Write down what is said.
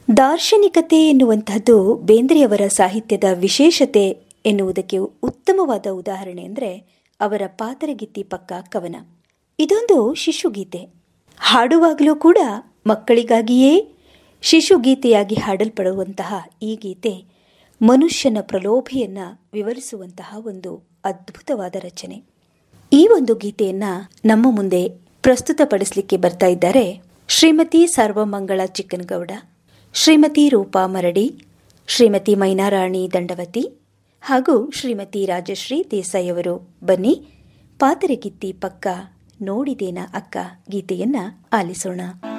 ದಾರ್ಶನಿಕತೆ ಎನ್ನುವಂತಹದ್ದು ಬೇಂದ್ರೆಯವರ ಸಾಹಿತ್ಯದ ವಿಶೇಷತೆ ಎನ್ನುವುದಕ್ಕೆ ಉತ್ತಮವಾದ ಉದಾಹರಣೆ ಅಂದರೆ ಅವರ ಪಾತರಗಿತ್ತಿ ಪಕ್ಕ ಕವನ ಇದೊಂದು ಶಿಶುಗೀತೆ ಹಾಡುವಾಗಲೂ ಕೂಡ ಮಕ್ಕಳಿಗಾಗಿಯೇ ಶಿಶುಗೀತೆಯಾಗಿ ಹಾಡಲ್ಪಡುವಂತಹ ಈ ಗೀತೆ ಮನುಷ್ಯನ ಪ್ರಲೋಭೆಯನ್ನ ವಿವರಿಸುವಂತಹ ಒಂದು ಅದ್ಭುತವಾದ ರಚನೆ ಈ ಒಂದು ಗೀತೆಯನ್ನ ನಮ್ಮ ಮುಂದೆ ಪ್ರಸ್ತುತಪಡಿಸಲಿಕ್ಕೆ ಬರ್ತಾ ಇದ್ದಾರೆ ಶ್ರೀಮತಿ ಸರ್ವಮಂಗಳ ಚಿಕ್ಕನಗೌಡ ಶ್ರೀಮತಿ ರೂಪಾ ಮರಡಿ ಶ್ರೀಮತಿ ಮೈನಾರಾಣಿ ದಂಡವತಿ ಹಾಗೂ ಶ್ರೀಮತಿ ರಾಜಶ್ರೀ ದೇಸಾಯಿ ಅವರು ಬನ್ನಿ ಪಾತರಗಿತ್ತಿ ಪಕ್ಕ ನೋಡಿದೇನ ಅಕ್ಕ ಗೀತೆಯನ್ನ ಆಲಿಸೋಣ